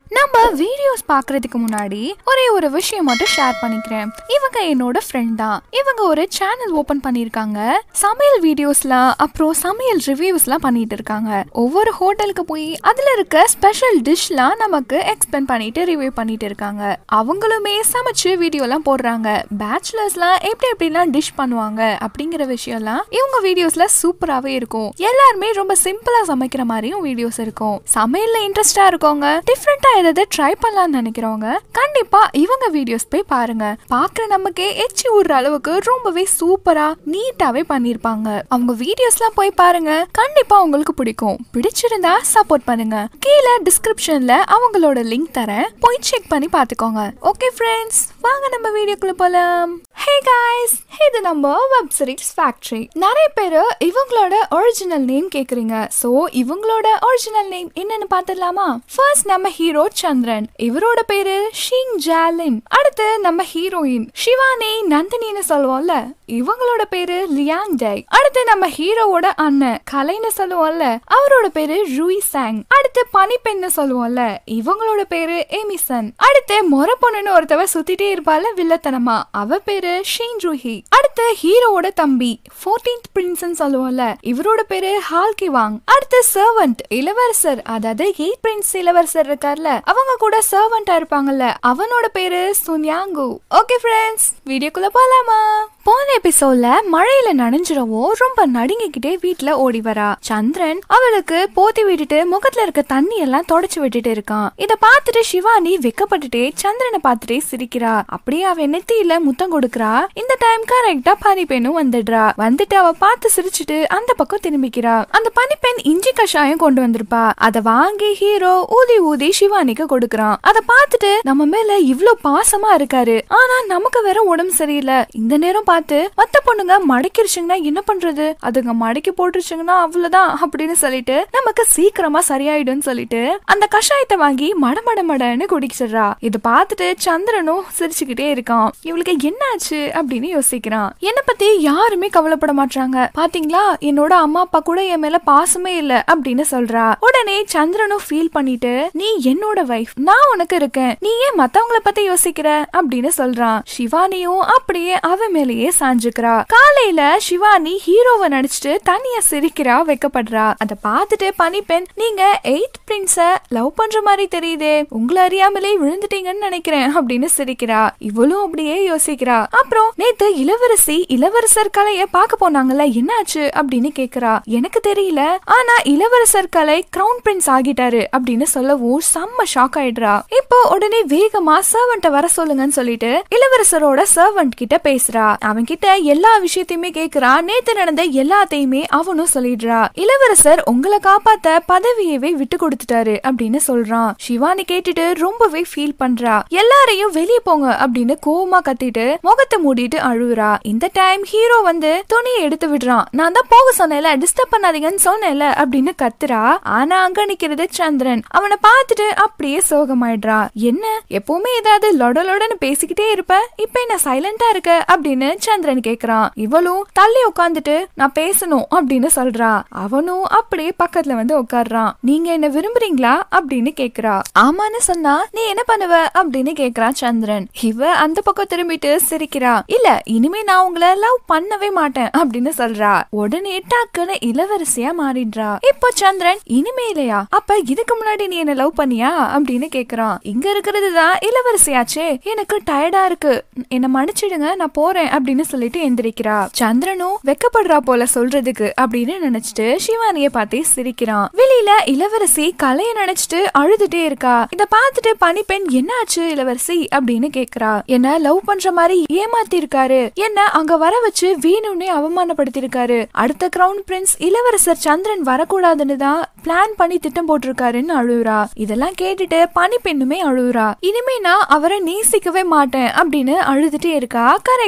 நம்ம வீடியோஸ் பார்க்கறதுக்கு முன்னாடி ஒரே ஒரு விஷயம் மட்டும் ஷேர் பண்ணிக்கிறேன் இவங்க என்னோட ஃப்ரெண்ட் தான் இவங்க ஒரு சேனல் ஓபன் பண்ணியிருக்காங்க சமையல் வீடியோஸ்லாம் அப்புறம் சமையல் ரிவ்யூஸ்லாம் பண்ணிட்டு இருக்காங்க ஒவ்வொரு ஹோட்டலுக்கு போய் அதுல இருக்க ஸ்பெஷல் டிஷ்லாம் நமக்கு எக்ஸ்பிளைன் பண்ணிட்டு ரிவ்யூ பண்ணிட்டு இருக்காங்க அவங்களுமே சமைச்சு வீடியோலாம் போடுறாங்க பேச்சுலர்ஸ்லாம் எப்படி எப்படிலாம் டிஷ் பண்ணுவாங்க அப்படிங்கிற விஷயம்லாம் இவங்க வீடியோஸ்ல சூப்பராகவே இருக்கும் எல்லாருமே ரொம்ப சிம்பிளா சமைக்கிற மாதிரியும் வீடியோஸ் இருக்கும் சமையல்ல இன்ட்ரெஸ்டா இருக்கவங்க டிஃப்ரெண்டா ஏதாவது ட்ரை பண்ணலாம்னு நினைக்கிறவங்க கண்டிப்பா இவங்க வீடியோஸ் போய் பாருங்க பாக்குற நமக்கே எச்சி ஊடுற அளவுக்கு ரொம்பவே சூப்பரா நீட்டாவே பண்ணிருப்பாங்க அவங்க வீடியோஸ்லாம் போய் பாருங்க கண்டிப்பா உங்களுக்கு பிடிக்கும் பிடிச்சிருந்தா சப்போர்ட் பண்ணுங்க கீழே டிஸ்கிரிப்ஷன்ல அவங்களோட லிங்க் தரேன் போய் செக் பண்ணி பாத்துக்கோங்க ஓகே ஃப்ரெண்ட்ஸ் வாங்க நம்ம வீடியோக்குள்ள போலாம் ஹே காய்ஸ் இது நம்ம வெப் சீரிஸ் ஃபேக்டரி நிறைய பேர் இவங்களோட ஒரிஜினல் நேம் கேக்குறீங்க சோ இவங்களோட ஒரிஜினல் நேம் என்னன்னு பார்த்துடலாமா ஃபர்ஸ்ட் நம்ம ஹீரோ சந்திரன் இவரோட பேரு ஷிங் ஜாலின் அடுத்து நம்ம ஹீரோயின் சிவானி நந்தினின்னு சொல்லுவோம்ல இவங்களோட பேரு லியாங் டை அடுத்து நம்ம ஹீரோவோட அண்ணன் கலைன்னு சொல்லுவோம்ல அவரோட பேரு ரூய் சாங் அடுத்து பனிப்பெண்ணு சொல்லுவோம்ல இவங்களோட பேரு எமிசன் அடுத்து மொர பொண்ணுன்னு ஒருத்தவ சுத்திட்டே இருப்பால வில்லத்தனமா அவ பேரு ஷீன் ரூஹி அடுத்து ஹீரோவோட தம்பி ஃபோர்டீன்த் பிரின்ஸ்னு சொல்லுவோம்ல இவரோட பேரு ஹால்கி வாங் அடுத்து சர்வன்ட் இளவரசர் அதாவது எயிட் பிரின்ஸ் இளவரசர் இருக்கார்ல அவங்க கூட சர்வன்டா இருப்பாங்கல்ல அவனோட பேரு சுன்யாங்கு ஓகே ஃப்ரெண்ட்ஸ் வீடியோக்குள்ள போலாமா போன எபிசோட்ல மழையில நனைஞ்சிரவோ ரொம்ப நடுங்கிக்கிட்டே வீட்ல ஓடி வரா சந்திரன் அவளுக்கு போத்தி விட்டுட்டு முகத்துல இருக்க தண்ணி எல்லாம் தொடச்சு விட்டுட்டு இருக்கான் இத பார்த்துட்டு சிவானி வெக்கப்பட்டுட்டே சந்திரனை பார்த்துட்டே சிரிக்கிறா அப்படியே அவ நெத்தியில முத்தம் கொடுக்கறா இந்த டைம் கரெக்டா பனிப்பெண்ணும் வந்துடுறா வந்துட்டு அவ பார்த்து சிரிச்சுட்டு அந்த பக்கம் திரும்பிக்கிறா அந்த பனிப்பெண் இஞ்சி கஷாயம் கொண்டு வந்திருப்பா அத வாங்கி ஹீரோ ஊதி ஊதி சிவானிக்கு கொடுக்கறான் அத பார்த்துட்டு நம்ம மேல இவ்ளோ பாசமா இருக்காரு ஆனா நமக்கு வேற உடம்பு சரியில்லை இந்த நேரம் பார்த்து மத்த பொண்ணுங்க மடக்கிருச்சுங்கன்னா என்ன பண்றது அதுங்க மடக்கி போட்டுருச்சுங்கன்னா அவ்வளவுதான் அப்படின்னு சொல்லிட்டு நமக்கு சீக்கிரமா சரியாயிடும்னு சொல்லிட்டு அந்த கஷாயத்தை வாங்கி மட மட மடன்னு குடிச்சிடுறா இது பார்த்துட்டு சந்திரனும் சிரிச்சுக்கிட்டே இருக்கான் இவளுக்கு என்னாச்சு அப்படின்னு யோசிக்கிறான் என்ன பத்தி யாருமே கவலைப்பட மாட்டாங்க பாத்தீங்களா என்னோட அம்மா அப்பா கூட என் மேல பாசமே இல்ல அப்படின்னு சொல்றா உடனே சந்திரனும் ஃபீல் பண்ணிட்டு நீ என்னோட வைஃப் நான் உனக்கு இருக்கேன் நீ ஏன் மத்தவங்கள பத்தி யோசிக்கிற அப்படின்னு சொல்றான் சிவானியும் அப்படியே அவ மேலேயே சாஞ்சுக்கிறா காலையில சிவானி ஹீரோவை நடிச்சிட்டு தனியா சிரிக்கிறா வைக்கப்படுறா அத பார்த்துட்டு பனிப்பெண் நீங்க எயிட் பிரின்ஸ லவ் பண்ற மாதிரி தெரியுதே உங்களை அறியாமலே விழுந்துட்டீங்கன்னு நினைக்கிறேன் அப்படின்னு சிரிக்கிறா இவளும் அப்படியே யோசிக்கிறா அப்புறம் நேத்து இளவரசி இளவரசர் கலைய பார்க்க போனாங்கல்ல என்னாச்சு அப்படின்னு கேக்குறா எனக்கு தெரியல ஆனா இளவரசர் கலை கிரவுன் பிரின்ஸ் ஆகிட்டாரு அப்படின்னு சொல்லவும் செம்ம ஷாக் ஆயிடுறா இப்போ உடனே வேகமா சர்வன்ட்ட வர சொல்லுங்கன்னு சொல்லிட்டு இளவரசரோட சர்வன்ட் கிட்ட பேசுறா அவன் கிட்ட எல்லா விஷயத்தையுமே கேக்குறா நேத்து நடந்த எல்லாத்தையுமே அவனும் சொல்லிடுறா இளவரசர் உங்களை காப்பாத்த பதவியவே விட்டு கொடுத்துட்டாரு அப்படின்னு சொல்றான் சிவானி கேட்டுட்டு ரொம்பவே ஃபீல் பண்றா எல்லாரையும் வெளியே போங்க அப்படின்னு கோவமா கத்திட்டு முகத்தை மூடிட்டு அழுகுறா இந்த டைம் ஹீரோ வந்து துணியை எடுத்து விடுறான் நான் தான் போக சொன்னேன்ல டிஸ்டர்ப் பண்ணாதீங்கன்னு சொன்னேன்ல அப்படின்னு கத்துறா ஆனா அங்க நிக்கிறது சந்திரன் அவனை பார்த்துட்டு அப்படியே சோகமாயிடுறா என்ன எப்பவுமே ஏதாவது லொட லொடன்னு பேசிக்கிட்டே இருப்ப இப்ப என்ன சைலண்டா இருக்க அப்படின்னு சந்திரன் கேக்குறான் இவளும் தள்ளி உட்காந்துட்டு நான் பேசணும் அப்படின்னு சொல்றா அவனும் அப்படியே பக்கத்துல வந்து உட்கார்றான் நீங்க என்ன விரும்புறீங்களா அப்படின்னு கேக்குறா ஆமான்னு சொன்னா நீ என்ன பண்ணுவ அப்படின்னு கேக்குறான் சந்திரன் இவ அந்த பக்கம் திரும்பிட்டு சிரிக்கிறா இல்ல இனிமே நான் உங்களை லவ் பண்ணவே மாட்டேன் அப்படின்னு சொல்றா உடனே டக்குன்னு இளவரசியா மாறிடுறா இப்போ சந்திரன் இனிமே இல்லையா அப்ப இதுக்கு முன்னாடி நீ என்ன லவ் பண்ணியா அப்படின்னு கேக்குறான் இங்க இருக்கிறது தான் இளவரசியாச்சே எனக்கு டயர்டா இருக்கு என்ன மன்னிச்சிடுங்க நான் போறேன் அப்படின்னு சொல்லிட்டு எந்திரிக்கிறா சந்திரனும் வெக்கப்படுறா போல சொல்றதுக்கு அப்படின்னு நினைச்சிட்டு சிவானிய பார்த்தே சிரிக்கிறான் வெளியில இளவரசி கலைய நினைச்சிட்டு அழுதுட்டே இருக்கா இத பார்த்துட்டு பனிப்பெண் என்னாச்சு இளவரசி அப்படின்னு கேக்குறா என்ன லவ் பண்ற மாதிரி ஏமாத்தி இருக்காரு என்ன அங்க வர வச்சு வேணும்னே அவமானப்படுத்தி இருக்காரு அடுத்த கிரவுன் பிரின்ஸ் இளவரசர் சந்திரன் வரக்கூடாதுன்னு தான் பிளான் பண்ணி திட்டம் போட்டிருக்காருன்னு அழுகுறா இதெல்லாம் கேட்டுட்டு பனிப்பெண்ணுமே அழுகுறா இனிமே நான் அவரை நேசிக்கவே மாட்டேன் அப்படின்னு அழுதுட்டே இருக்கா கரெக்டா சிவா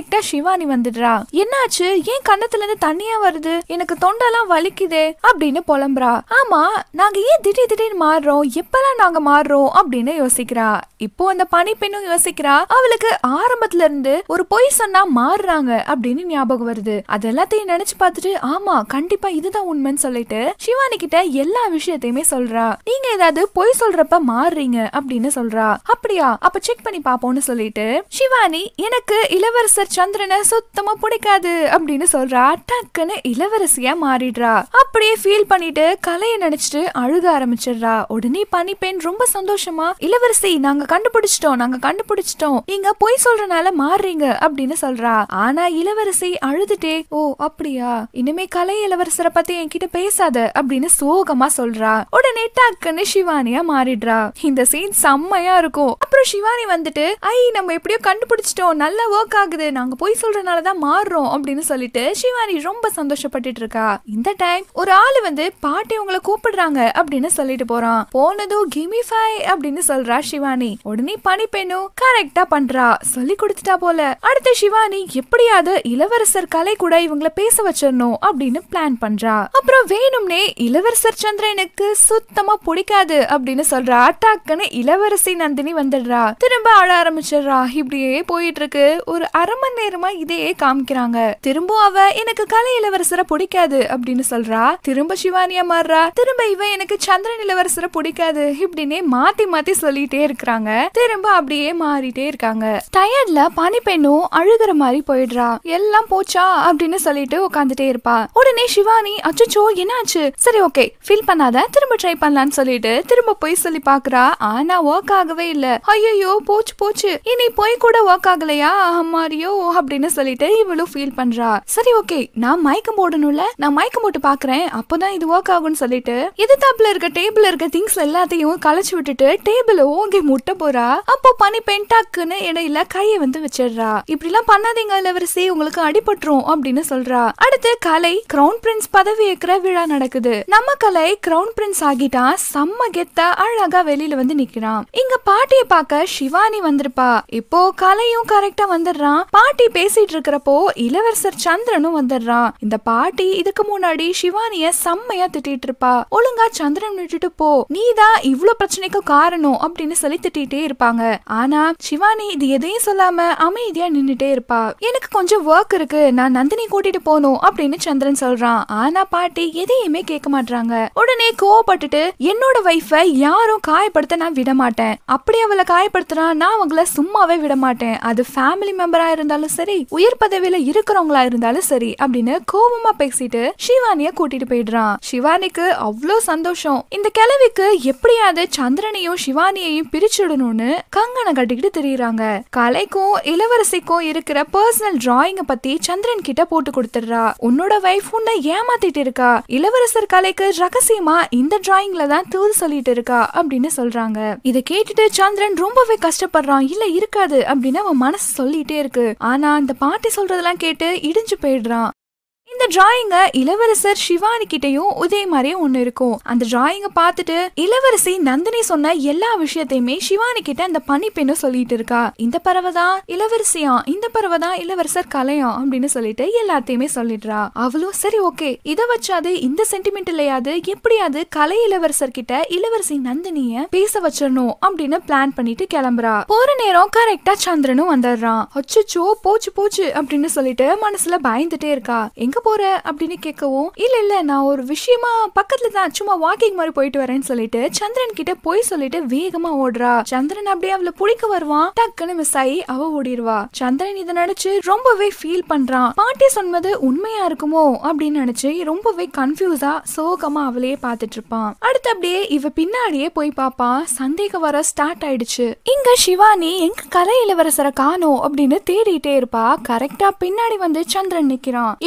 சிவானி வந்துடுறா என்னாச்சு ஏன் கண்ணத்துல இருந்து தண்ணியா வருது எனக்கு தொண்டெல்லாம் வலிக்குதே அப்படின்னு புலம்புறா ஆமா நாங்க ஏன் திடீர் திடீர்னு மாறுறோம் எப்பெல்லாம் நாங்க மாறுறோம் அப்படின்னு யோசிக்கிறா இப்போ அந்த பனிப்பெண்ணும் யோசிக்கிறா அவளுக்கு ஆரம்பத்துல இருந்து ஒரு பொய் சொன்னா மாறுறாங்க அப்படின்னு ஞாபகம் வருது அது எல்லாத்தையும் நினைச்சு பார்த்துட்டு ஆமா கண்டிப்பா இதுதான் உண்மைன்னு சொல்லிட்டு சிவானி கிட்ட எல்லா விஷயத்தையுமே சொல்றா நீங்க ஏதாவது பொய் சொல்றப்ப மாறுறீங்க அப்படின்னு சொல்றா அப்படியா அப்ப செக் பண்ணி பாப்போம்னு சொல்லிட்டு சிவானி எனக்கு இளவரசர் சந்திரனை சுத்தமா பிடிக்காது அப்படின்னு சொல்றா டக்குன்னு இளவரசியா மாறிடுறா அப்படியே ஃபீல் பண்ணிட்டு கலைய நினைச்சிட்டு அழுக ஆரம்பிச்சிடுறா உடனே பனிப்பெண் ரொம்ப சந்தோஷமா இளவரசி நாங்க கண்டுபிடிச்சிட்டோம் நாங்க கண்டுபிடிச்சிட்டோம் நீங்க பொய் சொல்றனால மாறுறீங்க அப்படின்னு சொல்றா ஆனா இளவரசி அழுதுட்டே ஓ அப்படியா இனிமே கலை இளவரசரை பத்தி என்கிட்ட பேசாத அப்படின்னு சோகமா சொல்றா உடனே டக்குன்னு சிவானியா மாறிடுறா இந்த சீன் செம்மையா இருக்கும் அப்புறம் சிவானி வந்துட்டு ஐ நம்ம எப்படியோ கண்டுபிடிச்சிட்டோம் நல்லா ஒர்க் ஆகுது நாங்க பொய் சொல்றனாலதான் மாறுறோம் அப்படின்னு சொல்லிட்டு சிவானி ரொம்ப சந்தோஷப்பட்டுட்டு இருக்கா இந்த டைம் ஒரு ஆளு வந்து பாட்டி உங்களை கூப்பிடுறாங்க அப்படின்னு சொல்லிட்டு போறான் போனதும் கிமி ஃபை அப்படின்னு சொல்றா சிவானி உடனே பனிப்பெண்ணும் கரெக்டா பண்றா சொல்லி கொடுத்துட்டா போல அடுத்து சிவானி எப்படியாவது இளவரசர் கலை கூட இவங்கள பேச வச்சிடணும் அப்படின்னு பிளான் பண்றா அப்புறம் வேணும்னே இளவரசர் சந்திரனுக்கு சுத்தமா பிடிக்காது அப்படின்னு சொல்றா டக்குன்னு இளவரசி நந்தினி வந்துடுறா திரும்ப அழ ஆரம்பிச்சிடுறா இப்படியே போயிட்டு இருக்கு ஒரு அரை மணி நேரமா இதையே காமிக்கிறாங்க திரும்ப அவ எனக்கு கலை இளவரசரை பிடிக்காது அப்படின்னு சொல்றா திரும்ப சிவானியா மாறுறா திரும்ப இவ எனக்கு சந்திரன் இளவரசரை பிடிக்காது இப்படின்னே மாத்தி மாத்தி சொல்லிட்டே இருக்கிறாங்க திரும்ப அப்படியே மாறிட்டே இருக்காங்க டயர்ட்ல பனிப்பெண்ணும் அழுகிற மாதிரி போயிடுறா எல்லாம் போச்சா அப்படின்னு சொல்லிட்டு உட்காந்துட்டே இருப்பா உடனே சிவானி அச்சோ என்னாச்சு சரி ஓகே ஃபீல் பண்ணாத திரும்ப ட்ரை பண்ணலாம்னு சொல்லிட்டு திரும்ப போய் சொல்லி பாக்குறா ஆனா ஒர்க் ஆகவே இல்ல ஐயோ போச்சு போச்சு இனி போய் கூட ஒர்க் ஆகலையா அம்மாரியோ அப்படின்னு சொல்லிட்டு இவளும் ஃபீல் பண்றா சரி ஓகே நான் மயக்கம் போடணும்ல நான் மயக்கம் போட்டு பாக்குறேன் அப்பதான் இது ஒர்க் ஆகும்னு சொல்லிட்டு எதிர்த்தாப்புல இருக்க டேபிள்ல இருக்க திங்ஸ் எல்லாத்தையும் களைச்சு விட்டுட்டு டேபிள் ஓங்கி முட்ட போறா அப்போ பனி பென்டாக்குன்னு இடையில கைய வந்து வச்சிடுறா இப்படி எல்லாம் பண்ணாதீங்க இளவரசி உங்களுக்கு அடிபட்டுரும் அப்படின்னு சொல்றா அடுத்து கலை கிரவுன் பிரின்ஸ் பதவி ஏற்கிற விழா நடக்குது நம்ம கலை கிரவுன் பிரின்ஸ் ஆகிட்டான் செம்ம கெத்தா அழகா வெளியில வந்து நிக்கிறான் இங்க பாட்டிய பார்க்க சிவானி வந்திருப்பா இப்போ கலையும் கரெக்டா வந்துடுறான் பாட்டி பேசிட்டு இருக்கிறப்போ இளவரசர் சந்திரனும் வந்துடுறான் இந்த பாட்டி இதுக்கு முன்னாடி சிவானிய செம்மையா திட்டிட்டு இருப்பா ஒழுங்கா சந்திரன் விட்டுட்டு போ நீதான் இவ்ளோ பிரச்சனைக்கு காரணம் அப்படின்னு சொல்லி திட்டிட்டே இருப்பாங்க ஆனா சிவானி இது எதையும் சொல்லாம அமைதியா நின்னுட்டே இருப்பா எனக்கு கொஞ்சம் ஒர்க் இருக்கு நான் நந்தினி கூட்டிட்டு போகணும் அப்படின்னு சந்திரன் சொல்றான் ஆனா பாட்டி எதையுமே கேட்க மாட்டாங்க உடனே கோவப்பட்டுட்டு என்னோட வைஃபை யாரும் காயப்படுத்த நான் விட மாட்டேன் அப்படி அவளை காயப்படுத்துறா நான் அவங்கள சும்மாவே விட மாட்டேன் அது ஃபேமிலி மெம்பரா இருந்தாலும் சரி உயர் பதவியில இருக்கிறவங்களா இருந்தாலும் சரி அப்படின்னு கோபமா பேசிட்டு சிவானிய கூட்டிட்டு போயிடுறான் சிவானிக்கு அவ்வளோ சந்தோஷம் இந்த கிழவிக்கு எப்படியாவது சந்திரனையும் சிவானியையும் பிரிச்சுடணும்னு கங்கணம் கட்டிக்கிட்டு திரியறாங்க கலைக்கும் இளவரசிக்கும் இருக்கிற பர்சனல் டிராயிங்க பத்தி சந்திரன் கிட்ட போட்டு கொடுத்துடுறா உன்னோட வைஃப் உன்னை ஏமாத்திட்டு இருக்கா இளவரசர் கலைக்கு ரகசியமா இந்த டிராயிங்ல தான் தூது சொல்லிட்டு இருக்கா அப்படின்னு சொல்றாங்க இத கேட்டுட்டு சந்திரன் ரொம்பவே கஷ்டப்படுறான் இல்ல இருக்காது அப்படின்னு அவன் மனசு சொல்லிட்டே இருக்கு ஆனா அந்த பாட்டி சொல்றதெல்லாம் கேட்டு இடிஞ்சு போயிடுறான் இந்த டிராயிங்க இளவரசர் சிவானி கிட்டயும் இதே மாதிரியே ஒண்ணு இருக்கும் அந்த டிராயிங்க பார்த்துட்டு இளவரசி நந்தினி சொன்ன எல்லா விஷயத்தையுமே சிவானி கிட்ட அந்த பனிப்பெண்ணு சொல்லிட்டு இருக்கா இந்த பறவை தான் இளவரசியா இந்த பறவை தான் இளவரசர் கலையா அப்படின்னு சொல்லிட்டு எல்லாத்தையுமே சொல்லிடுறா அவளும் சரி ஓகே இத வச்சாது இந்த சென்டிமெண்ட்லயாவது எப்படியாவது கலை இளவரசர் கிட்ட இளவரசி நந்தினிய பேச வச்சிடணும் அப்படின்னு பிளான் பண்ணிட்டு கிளம்புறா போற நேரம் கரெக்டா சந்திரனும் வந்துடுறான் அச்சோ போச்சு போச்சு அப்படின்னு சொல்லிட்டு மனசுல பயந்துட்டே இருக்கா எங்க போற அப்படின்னு கேட்கவும் இல்ல இல்ல நான் ஒரு விஷயமா பக்கத்துல தான் சும்மா வாக்கிங் மாதிரி போயிட்டு வரேன்னு சொல்லிட்டு சந்திரன் கிட்ட போய் சொல்லிட்டு வேகமா ஓடுறா சந்திரன் அப்படியே அவளை பிடிக்க வருவான் டக்குன்னு மிஸ் ஆகி அவ ஓடிடுவா சந்திரன் இதை நினைச்சு ரொம்பவே ஃபீல் பண்றான் பாட்டி சொன்னது உண்மையா இருக்குமோ அப்படின்னு நினைச்சு ரொம்பவே கன்ஃபியூஸா சோகமா அவளையே பார்த்துட்டு இருப்பான் அடுத்து அப்படியே இவ பின்னாடியே போய் பாப்பான் சந்தேகம் வர ஸ்டார்ட் ஆயிடுச்சு இங்க சிவானி எங்க கலை இளவரசரை காணோம் அப்படின்னு தேடிட்டே இருப்பா கரெக்டா பின்னாடி வந்து சந்திரன் நிக்கிறான் இவனை பார்த்த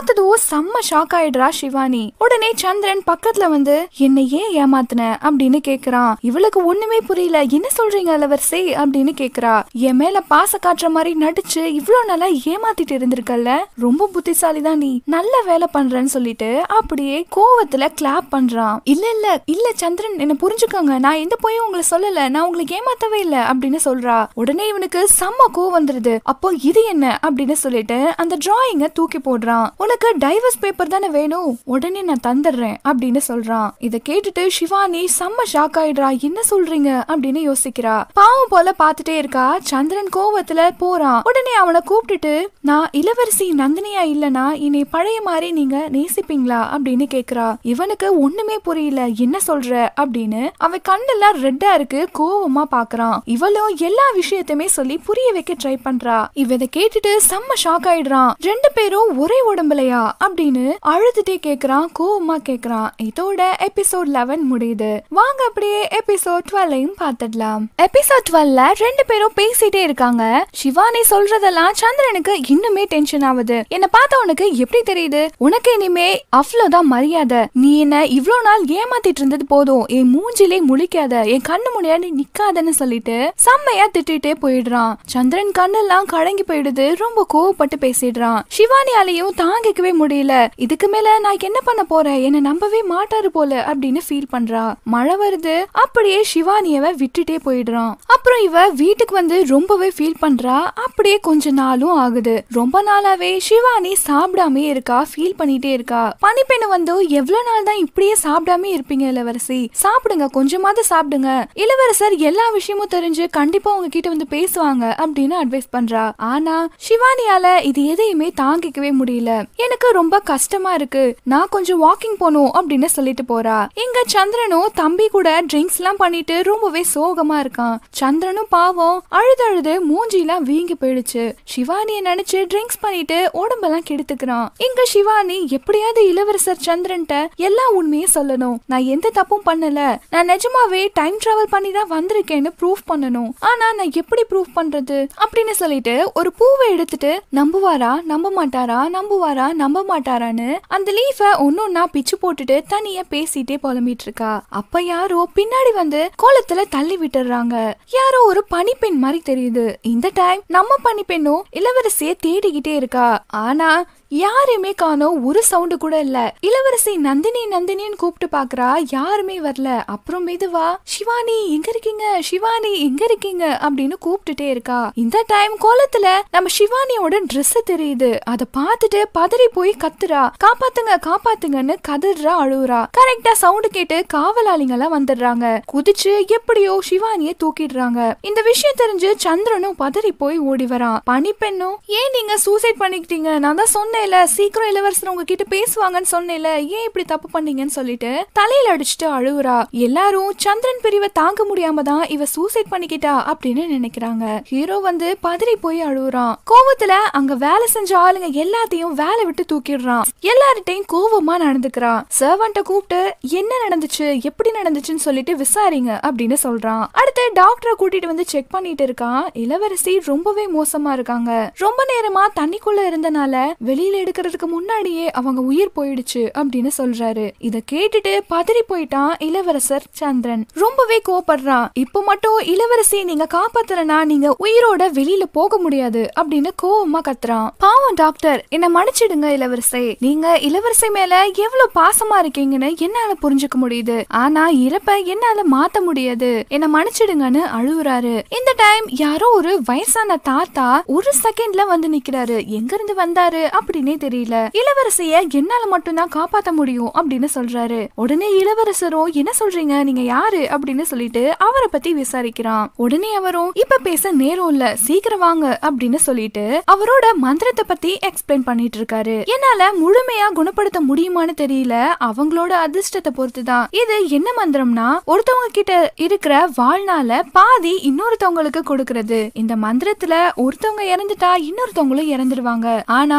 பார்த்ததும் செம்ம ஷாக் ஆயிடுறா சிவானி உடனே சந்திரன் பக்கத்துல வந்து என்னை ஏன் ஏமாத்துன அப்படின்னு கேக்குறான் இவளுக்கு ஒண்ணுமே புரியல என்ன சொல்றீங்க இளவரசி அப்படின்னு கேக்குறா என் மேல பாச காட்டுற மாதிரி நடிச்சு இவ்ளோ நாளா ஏமாத்திட்டு இருந்திருக்கல்ல ரொம்ப புத்திசாலி தான் நீ நல்ல வேலை பண்றேன்னு சொல்லிட்டு அப்படியே கோவத்துல கிளாப் பண்றான் இல்ல இல்ல இல்ல சந்திரன் என்ன புரிஞ்சுக்கோங்க நான் எந்த போயும் உங்களை சொல்லல நான் உங்களுக்கு ஏமாத்தவே இல்ல அப்படின்னு சொல்றா உடனே இவனுக்கு செம்ம கோவம் வந்துருது அப்போ இது என்ன அப்படின்னு சொல்லிட்டு அந்த டிராயிங்க தூக்கி போடுறான் உனக்கு டைவர்ஸ் பேப்பர் தானே வேணும் உடனே நான் தந்துடுறேன் அப்படின்னு சொல்றான் இத கேட்டுட்டு சிவானி செம்ம ஷாக் ஆயிடுறா என்ன சொல்றீங்க அப்படின்னு யோசிக்கிறா பாவம் போல பாத்துட்டே இருக்கா சந்திரன் கோவத்துல போறான் உடனே அவனை கூப்பிட்டுட்டு நான் இளவரசி நந்தினியா இல்லனா இனி பழைய மாதிரி நீங்க நேசிப்பீங்களா அப்படின்னு கேக்குறா இவனுக்கு ஒண்ணுமே புரியல என்ன சொல்ற அப்படின்னு அவன் கண்ணெல்லாம் ரெட்டா இருக்கு கோவமா பாக்குறான் இவளும் எல்லா விஷயத்தையுமே சொல்லி புரிய வைக்க ட்ரை பண்றா இவ இதை கேட்டுட்டு செம்ம ஷாக் ஆயிடுறான் ரெண்டு பேரும் ஒரே உடம்புலையா அப்படின்னு அழுதுட்டே கேக்குறான் கோவமா கேக்குறான் இதோட எபிசோட் லெவன் முடியுது வாங்க அப்படியே எபிசோட் டுவெல்லையும் பார்த்துடலாம் எபிசோட் டுவெல்ல ரெண்டு பேரும் பேசிட்டே இருக்காங்க சிவானி சொல்றதெல்லாம் சந்திரனுக்கு இன்னுமே டென்ஷன் ஆகுது என்ன பார்த்த உனக்கு எப்படி தெரியுது உனக்கு இனிமே அவ்வளவுதான் மரியாதை நீ என்ன இவ்ளோ நாள் ஏமாத்திட்டு இருந்தது போதும் என் மூஞ்சிலே முழிக்காத என் கண்ணு முன்னாடி நிக்காதன்னு சொல்லிட்டு செம்மையா திட்டிட்டே போயிடுறான் சந்திரன் கண்ணெல்லாம் கலங்கி போயிடுது ரொம்ப கோவப்பட்டு பேசிடுறான் சிவானியாலையும் தாங்கிக்கவே முடியல இதுக்கு மேல நான் என்ன பண்ண போறேன் என்ன நம்பவே மாட்டாரு போல அப்படின்னு ஃபீல் பண்றா மழை வருது அப்படியே சிவானியவ விட்டுட்டே போயிடுறான் அப்புறம் இவ வீட்டுக்கு வந்து ரொம்பவே ஃபீல் பண்றா அப்படியே கொஞ்ச நாளும் ஆகுது ரொம்ப நாளாவே சிவானி சாப்பிடாமே இருக்கா ஃபீல் பண்ணிட்டே இருக்கா பனிப்பெண்ணு வந்து எவ்வளவு நாள் தான் இப்படியே சாப்பிடாம இருப்பீங்க இளவரசி சாப்பிடுங்க கொஞ்சமாவது சாப்பிடுங்க இளவரசர் எல்லா விஷயமும் தெரிஞ்சு கண்டிப்பா உங்ககிட்ட வந்து பேசுவாங்க அப்படின்னு அட்வைஸ் பண்றா ஆனா சிவானியால இது எதையுமே தாங்கிக்கவே முடியல எனக்கு ரொம்ப கஷ்டமா இருக்கு நான் கொஞ்சம் வாக்கிங் போகணும் அப்படின்னு சொல்லிட்டு போறா இங்க சந்திரனும் தம்பி கூட ட்ரிங்க்ஸ் எல்லாம் பண்ணிட்டு ரொம்பவே சோகமா இருக்கான் சந்திரனும் பாவம் அழுது அழுது மூஞ்சிலாம் வீங்கி போயிடுச்சு சிவானிய நினைச்சு ட்ரிங்க்ஸ் பண்ணிட்டு உடம்பெல்லாம் கெடுத்துக்கிறான் இங்க சிவானி எப்படியாவது இளவரசர் சந்திரன்ட்ட எல்லா உண்மையும் சொல்லணும் நான் எந்த தப்பும் பண்ணல நான் நிஜமாவே டைம் டிராவல் பண்ணி தான் வந்திருக்கேன்னு ப்ரூஃப் பண்ணணும் ஆனா நான் எப்படி ப்ரூஃப் பண்றது அப்படின்னு சொல்லிட்டு ஒரு பூவை எடுத்துட்டு நம்புவாரா நம்ப மாட்டாரா நம்புவாரா நம்ப மாட்டாரான்னு அந்த லீஃப ஒன்னொன்னா பிச்சு போட்டுட்டு தனியா பேசிட்டே புலம்பிட்டு இருக்கா அப்ப யாரோ பின்னாடி வந்து கோலத்துல தள்ளி விட்டுறாங்க யாரோ ஒரு பனிப்பெண் மாதிரி தெரியுது இந்த டைம் நம்ம பனிப்பெண்ணும் இளவரசிய தேடிக்கிட்டே இருக்கா ஆனா யாருமே காணோம் ஒரு சவுண்டு கூட இல்ல இளவரசி நந்தினி நந்தினின்னு கூப்பிட்டு பாக்குறா யாருமே வரல அப்புறம் மெதுவா சிவானி எங்க இருக்கீங்க சிவானி எங்க இருக்கீங்க அப்படின்னு கூப்பிட்டுட்டே இருக்கா இந்த டைம் கோலத்துல நம்ம சிவானியோட Dress தெரியுது அத பார்த்துட்டு பதறி போய் கத்துறா காப்பாத்துங்க காப்பாத்துங்கன்னு கதறா அழுவுறா கரெக்டா சவுண்டு கேட்டு காவலாளிங்க எல்லாம் வந்துடுறாங்க குதிச்சு எப்படியோ சிவானிய தூக்கிடுறாங்க இந்த விஷயம் தெரிஞ்சு சந்திரனும் பதறி போய் ஓடி வரான் பனிப்பெண்ணும் ஏன் நீங்க சூசைட் பண்ணிக்கிட்டீங்க நான் தான் சொன்னேன்ல சீக்கிரம் இளவரசர் உங்ககிட்ட பேசுவாங்கன்னு சொன்னேன்ல ஏன் இப்படி தப்பு பண்ணீங்கன்னு சொல்லிட்டு தலையில அடிச்சுட்டு அழுவுறா எல்லாரும் சந்திரன் பிரிவை தாங்க முடியாம தான் இவ சூசைட் பண்ணிக்கிட்டா அப்படின்னு நினைக்கிறாங்க ஹீரோ வந்து பதறி போய் அழுவுறான் கோவத்துல அங்க வேலை செஞ்ச ஆளுங்க எல்லாத்தையும் வேலை விட்டு தூக்கிடுறான் எல்லார்கிட்டையும் கோவமா நடந்துக்கிறான் சர்வன்ட்ட கூப்பிட்டு என்ன நடந்துச்சு எப்படி நடந்துச்சுன்னு சொல்லிட்டு விசாரிங்க அப்படின்னு சொல்றான் அடுத்து டாக்டரை கூட்டிட்டு வந்து செக் பண்ணிட்டு இருக்கான் இளவரசி ரொம்பவே மோசமா இருக்காங்க ரொம்ப நேரமா தண்ணிக்குள்ள இருந்தனால வெளியில எடுக்கிறதுக்கு முன்னாடியே அவங்க உயிர் போயிடுச்சு அப்படின்னு சொல்றாரு இத கேட்டுட்டு பதறி போயிட்டான் இளவரசர் சந்திரன் ரொம்பவே கோபப்படுறான் இப்போ மட்டும் இளவரசி நீங்க காப்பாத்துறனா நீங்க உயிரோட வெளியில போக முடியாது அப்படின்னு கோவமா கத்துறான் பாவம் டாக்டர் என்ன மன்னிச்சிடுங்க இளவரசி நீங்க இளவரசி மேல எவ்வளவு பாசமா இருக்கீங்கன்னு என்னால புரிஞ்சுக்க முடியுது ஆனா இறப்ப என்னால மாத்த முடியாது என்ன மன்னிச்சிடுங்கன்னு அழுவுறாரு இந்த டைம் யாரோ ஒரு வயசான தாத்தா ஒரு செகண்ட்ல வந்து நிக்கிறாரு எங்க இருந்து வந்தாரு அப்படின்னே தெரியல இளவரசிய என்னால மட்டும்தான் காப்பாத்த முடியும் அப்படின்னு சொல்றாரு உடனே இளவரசரும் என்ன சொல்றீங்க நீங்க யாரு அப்படின்னு சொல்லிட்டு அவரை பத்தி விசாரிக்கிறான் உடனே அவரும் இப்ப பேச நேரம் இல்ல சீக்கிரம் வாங்க அப்படின்னு சொல்லிட்டு அவரோட மந்திரத்தை பத்தி எக்ஸ்பிளைன் பண்ணிட்டு இருக்காரு என்னால முழுமையா குணப்படுத்த முடியுமான்னு தெரியல அவங்களோட அதிர்ஷ்டத்தை பொறுத்துதான் இது என்ன மந்திரம்னா ஒருத்தவங்க கிட்ட இருக்கிற வாழ்நாள பாதி இன்னொருத்தவங்களுக்கு கொடுக்கறது இந்த மந்திரத்துல ஒருத்தவங்க இறந்துட்டா இன்னொருத்தவங்களும் இறந்துடுவாங்க ஆனா வாழ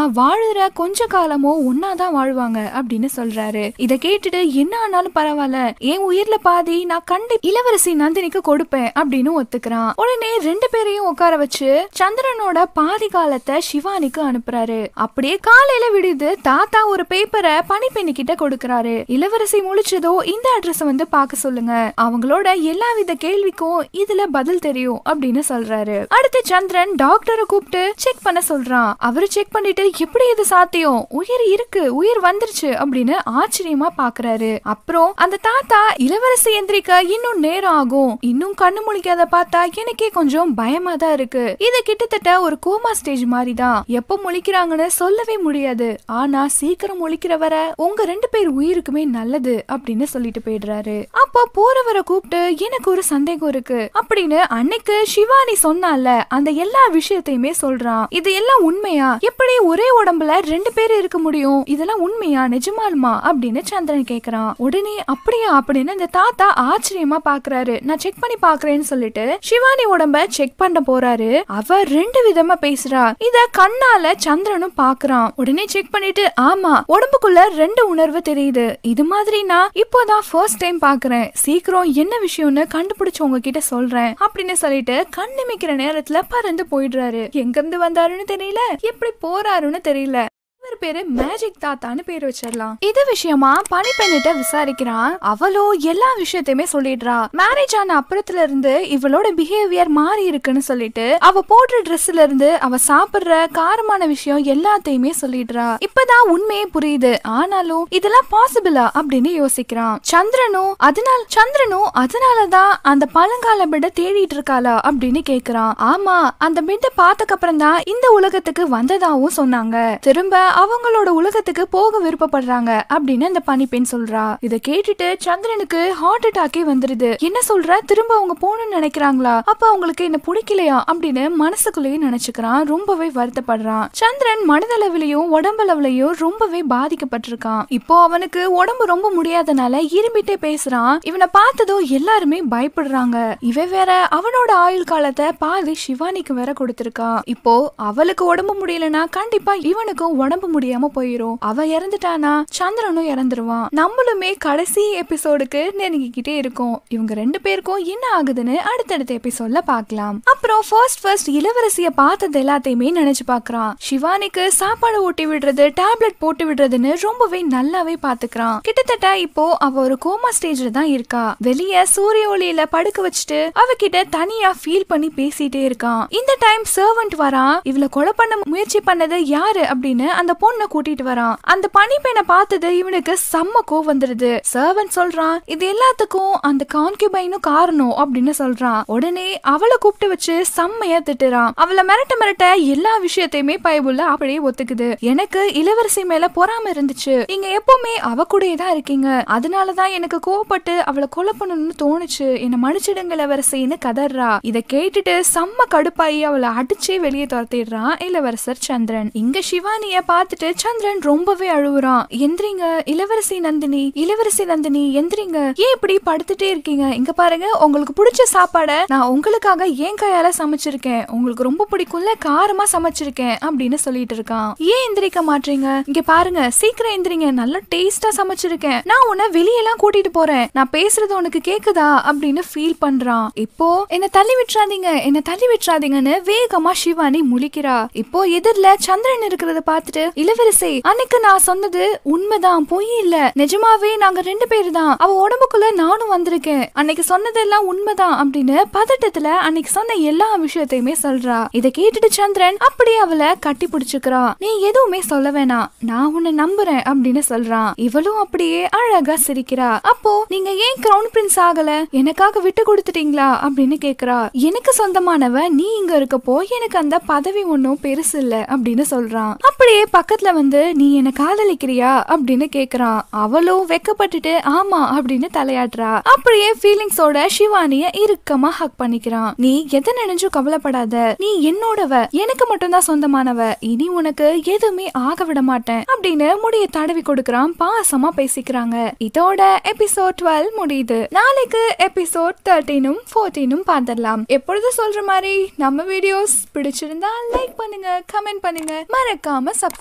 எழுதுற கொஞ்ச காலமோ ஒன்னாதான் வாழ்வாங்க அப்படின்னு சொல்றாரு இத கேட்டுட்டு என்ன ஆனாலும் பரவாயில்ல என் உயிர்ல பாதி நான் கண்டி இளவரசி நந்தினிக்கு கொடுப்பேன் அப்படின்னு ஒத்துக்கிறான் உடனே ரெண்டு பேரையும் உட்கார வச்சு சந்திரனோட பாதி காலத்தை சிவானிக்கு அனுப்புறாரு அப்படியே காலையில விடுது தாத்தா ஒரு பேப்பரை பனிப்பெண்ணு கிட்ட கொடுக்கறாரு இளவரசி முழிச்சதோ இந்த அட்ரஸ் வந்து பார்க்க சொல்லுங்க அவங்களோட எல்லா வித கேள்விக்கும் இதுல பதில் தெரியும் அப்படின்னு சொல்றாரு அடுத்து சந்திரன் டாக்டரை கூப்பிட்டு செக் பண்ண சொல்றான் அவரு செக் பண்ணிட்டு எப்படி இது சாத்தியம் உயிர் இருக்கு உயிர் வந்துருச்சு அப்படின்னு ஆச்சரியமா பாக்குறாரு அப்புறம் அந்த தாத்தா இளவரசி எந்திரிக்க இன்னும் நேரம் ஆகும் இன்னும் கண்ணு முழிக்காத பார்த்தா எனக்கே கொஞ்சம் பயமா தான் இருக்கு இது கிட்டத்தட்ட ஒரு கோமா ஸ்டேஜ் மாதிரி தான் எப்ப முழிக்கிறாங்கன்னு சொல்லவே முடியாது ஆனா சீக்கிரம் முழிக்கிற வர உங்க ரெண்டு பேர் உயிருக்குமே நல்லது அப்படின்னு சொல்லிட்டு போயிடுறாரு அப்போ போறவரை கூப்பிட்டு எனக்கு ஒரு சந்தேகம் இருக்கு அப்படின்னு அன்னைக்கு சிவானி சொன்னால அந்த எல்லா விஷயத்தையுமே சொல்றான் இது எல்லாம் உண்மையா எப்படி ஒரே உடம்புல ரெண்டு பேர் இருக்க முடியும் இதெல்லாம் உண்மையா நிஜமாலுமா அப்படின்னு சந்திரன் கேக்குறான் உடனே அப்படியா அப்படின்னு இந்த தாத்தா ஆச்சரியமா பாக்குறாரு நான் செக் பண்ணி பாக்குறேன்னு சொல்லிட்டு சிவானி உடம்ப செக் பண்ண போறாரு அவ ரெண்டு விதமா பேசுறா இத கண்ணால சந்திரனும் பாக்குறான் உடனே செக் பண்ணிட்டு ஆமா உடம்புக்குள்ள ரெண்டு உணர்வு தெரியுது இது மாதிரி நான் இப்போதான் ஃபர்ஸ்ட் டைம் பாக்குறேன் சீக்கிரம் என்ன விஷயம்னு கண்டுபிடிச்சு உங்ககிட்ட சொல்றேன் அப்படின்னு சொல்லிட்டு கண் நிமிக்கிற நேரத்துல பறந்து போயிடுறாரு எங்க இருந்து வந்தாருன்னு தெரியல எப்படி போறாருன்னு தெரியல இவர் பேரு மேஜிக் தாத்தான்னு பேர் வச்சிடலாம் இது விஷயமா பனிப்பெண்ணிட்ட விசாரிக்கிறான் அவளோ எல்லா விஷயத்தையுமே சொல்லிடுறா மேரேஜ் ஆன அப்புறத்துல இருந்து இவளோட பிஹேவியர் மாறி இருக்குன்னு சொல்லிட்டு அவ போடுற ட்ரெஸ்ல இருந்து அவ சாப்பிடுற காரமான விஷயம் எல்லாத்தையுமே சொல்லிடுறா இப்பதான் உண்மையே புரியுது ஆனாலும் இதெல்லாம் பாசிபிளா அப்படின்னு யோசிக்கிறான் சந்திரனும் அதனால சந்திரனும் அதனாலதான் அந்த பழங்கால பெட்ட தேடிட்டு இருக்காளா அப்படின்னு கேக்குறான் ஆமா அந்த பெட்டை பார்த்ததுக்கு அப்புறம் தான் இந்த உலகத்துக்கு வந்ததாவும் சொன்னாங்க திரும்ப அவங்களோட உலகத்துக்கு போக விருப்பப்படுறாங்க அப்படின்னு அந்த பனிப்பெண் சொல்றா இத கேட்டுட்டு சந்திரனுக்கு ஹார்ட் அட்டாக்கே வந்துருது என்ன சொல்ற திரும்ப அவங்க போகணும்னு நினைக்கிறாங்களா அப்ப அவங்களுக்கு என்ன பிடிக்கலையா அப்படின்னு மனசுக்குள்ளேயே நினைச்சுக்கிறான் ரொம்பவே வருத்தப்படுறான் சந்திரன் மனதளவிலையும் உடம்பளவுலயும் ரொம்பவே பாதிக்கப்பட்டிருக்கான் இப்போ அவனுக்கு உடம்பு ரொம்ப முடியாதனால இரும்பிட்டே பேசுறான் இவனை பார்த்ததும் எல்லாருமே பயப்படுறாங்க இவ வேற அவனோட ஆயுள் காலத்தை பாதி சிவானிக்கு வேற கொடுத்திருக்கான் இப்போ அவளுக்கு உடம்பு முடியலனா கண்டிப்பா இவனுக்கும் உடம்பு முடியாம போயிரும் அவ இறந்துட்டானா சந்திரனும் இறந்துருவான் நம்மளுமே கடைசி எபிசோடுக்கு நெருங்கிக்கிட்டே இருக்கோம் இவங்க ரெண்டு பேருக்கும் என்ன ஆகுதுன்னு அடுத்தடுத்த எபிசோட்ல பார்க்கலாம் அப்புறம் ஃபர்ஸ்ட் ஃபர்ஸ்ட் இளவரசிய பார்த்தது எல்லாத்தையுமே நினைச்சு பார்க்கறான் சிவானிக்கு சாப்பாடு ஊட்டி விடுறது டேப்லெட் போட்டு விடுறதுன்னு ரொம்பவே நல்லாவே பாத்துக்கிறான் கிட்டத்தட்ட இப்போ அவ ஒரு கோமா ஸ்டேஜ்ல தான் இருக்கா வெளிய சூரிய ஒளியில படுக்க வச்சுட்டு அவகிட்ட தனியா ஃபீல் பண்ணி பேசிட்டே இருக்கான் இந்த டைம் சர்வன்ட் வரான் இவள கொலை பண்ண முயற்சி பண்ணது யாரு அப்படின்னு அந்த பொண்ணை கூட்டிட்டு வரான் அந்த பனிப்பெண்ணை பார்த்தது இவனுக்கு செம்ம கோ வந்துருது சர்வன்ட் சொல்றான் இது எல்லாத்துக்கும் அந்த கான்கியூபைனும் காரணம் அப்படின்னு சொல்றான் உடனே அவளை கூப்பிட்டு வச்சு செம்மையா திட்டுறான் அவளை மிரட்ட மிரட்ட எல்லா விஷயத்தையுமே பயபுள்ள அப்படியே ஒத்துக்குது எனக்கு இளவரசி மேல பொறாம இருந்துச்சு நீங்க எப்பவுமே அவ கூடயே தான் இருக்கீங்க அதனாலதான் எனக்கு கோவப்பட்டு அவளை கொலை பண்ணணும்னு தோணுச்சு என்ன மன்னிச்சிடுங்க இளவரசின்னு கதறா இத கேட்டுட்டு செம்ம கடுப்பாயி அவளை அடிச்சே வெளியே துரத்திடுறான் இளவரசர் சந்திரன் இங்க சிவானிய பார்த்துட்டு சந்திரன் ரொம்பவே அழுவுறான் எந்திரிங்க இளவரசி நந்தினி இளவரசி நந்தினி எந்திரிங்க ஏன் இப்படி படுத்துட்டே இருக்கீங்க இங்க பாருங்க உங்களுக்கு பிடிச்ச சாப்பாடை நான் உங்களுக்காக ஏன் கையால சமைச்சிருக்கேன் உங்களுக்கு ரொம்ப பிடிக்கும்ல காரமா சமைச்சிருக்கேன் அப்படின்னு சொல்லிட்டு இருக்கான் ஏன் எந்திரிக்க மாட்டீங்க இங்க பாருங்க சீக்கிரம் எந்திரிங்க நல்லா டேஸ்டா சமைச்சிருக்கேன் நான் உன்னை வெளியெல்லாம் கூட்டிட்டு போறேன் நான் பேசுறது உனக்கு கேக்குதா அப்படின்னு ஃபீல் பண்றான் இப்போ என்ன தள்ளி விட்டுறாதீங்க என்ன தள்ளி விட்டுறாதீங்கன்னு வேகமா சிவானி முழிக்கிறா இப்போ எதிரில சந்திரன் இருக்கிறத பார்த்துட்டு இளவரசி அன்னைக்கு நான் சொன்னது உண்மைதான் பொய் இல்ல நிஜமாவே நாங்க ரெண்டு பேரு தான் அவ உடம்புக்குள்ள நானும் வந்திருக்கேன் அன்னைக்கு சொன்னதெல்லாம் உண்மைதான் அப்படின்னு பதட்டத்துல அன்னைக்கு சொன்ன எல்லா விஷயத்தையுமே சொல்றா இத கேட்டுட்டு சந்திரன் அப்படியே அவளை கட்டி பிடிச்சுக்கிறான் நீ எதுவுமே சொல்ல வேணாம் நான் உன்னை நம்புறேன் அப்படின்னு சொல்றான் இவளும் அப்படியே அழகா சிரிக்கிறா அப்போ நீங்க ஏன் கிரவுன் பிரின்ஸ் ஆகல எனக்காக விட்டு கொடுத்துட்டீங்களா அப்படின்னு கேக்குறா எனக்கு சொந்தமானவ நீ இங்க இருக்கப்போ எனக்கு அந்த பதவி ஒன்னும் பெருசு இல்ல அப்படின்னு சொல்றான் அப்படியே பக்கத்துல வந்து நீ என்ன காதலிக்கிறியா அப்படின்னு கேக்குறான் அவளும் வெக்கப்பட்டுட்டு ஆமா அப்படின்னு தலையாட்டுறா அப்படியே ஃபீலிங்ஸோட சிவானிய இறுக்கமா ஹக் பண்ணிக்கிறான் நீ எதை நினைச்சும் கவலைப்படாத நீ என்னோடவ எனக்கு மட்டும்தான் சொந்தமானவ இனி உனக்கு எதுவுமே ஆக விட மாட்டேன் அப்படின்னு முடிய தடவி கொடுக்கறான் பாசமா பேசிக்கிறாங்க இதோட எபிசோட் டுவெல் முடியுது நாளைக்கு எபிசோட் தேர்ட்டீனும் ஃபோர்டீனும் பார்த்துடலாம் எப்பொழுதும் சொல்ற மாதிரி நம்ம வீடியோஸ் பிடிச்சிருந்தா லைக் பண்ணுங்க கமெண்ட் பண்ணுங்க மறக்காம சப்ஸ்கிரைப்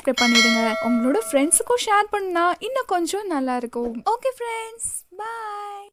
சப்ஸ்கிரைப் பண்ணிடுங்க உங்களோட ஃப்ரெண்ட்ஸுக்கும் ஷேர் பண்ணா இன்னும் கொஞ்சம் நல்லா இருக்கும் ஓகே ஃப்ரெண்ட்ஸ் பாய்